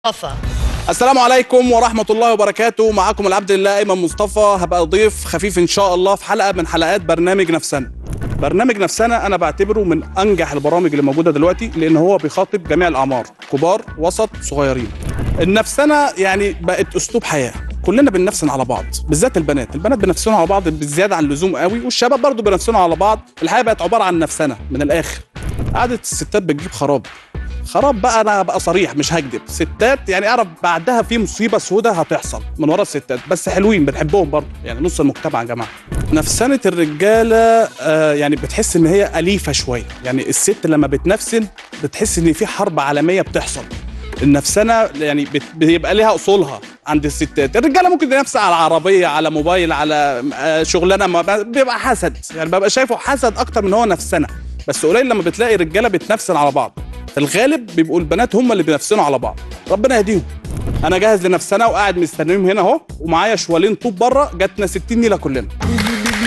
مصطفى السلام عليكم ورحمة الله وبركاته معاكم العبد الله أيمن مصطفى هبقى ضيف خفيف إن شاء الله في حلقة من حلقات برنامج نفسنا برنامج نفسنا أنا بعتبره من أنجح البرامج اللي موجودة دلوقتي لأن هو بيخاطب جميع الأعمار كبار وسط صغيرين النفسنة يعني بقت أسلوب حياة كلنا بننفسن على بعض بالذات البنات البنات بنفسنوا على بعض بالزيادة عن اللزوم قوي والشباب برضو بينفسنوا على بعض الحياة بقت عبارة عن نفسنة من الآخر قعدة الستات بتجيب خراب خراب بقى انا بقى صريح مش هكدب ستات يعني اعرف بعدها في مصيبه سودة هتحصل من ورا الستات بس حلوين بنحبهم برضه يعني نص المجتمع يا جماعه نفسنه الرجاله آه يعني بتحس ان هي اليفه شويه يعني الست لما بتنفسن بتحس ان في حرب عالميه بتحصل النفسنه يعني بت- بيبقى ليها اصولها عند الستات الرجاله ممكن ينافسها على عربيه على موبايل على آه، شغلانه ما بيبقى حسد يعني ببقى شايفه حسد اكتر من هو نفسنه بس قليل لما بتلاقي رجاله بتنفسن على بعض في الغالب بيبقوا البنات هم اللي بينفسنوا على بعض ربنا يهديهم انا جاهز لنفسنا وقاعد مستنيهم هنا اهو ومعايا شوالين طوب بره جاتنا 60 نيله كلنا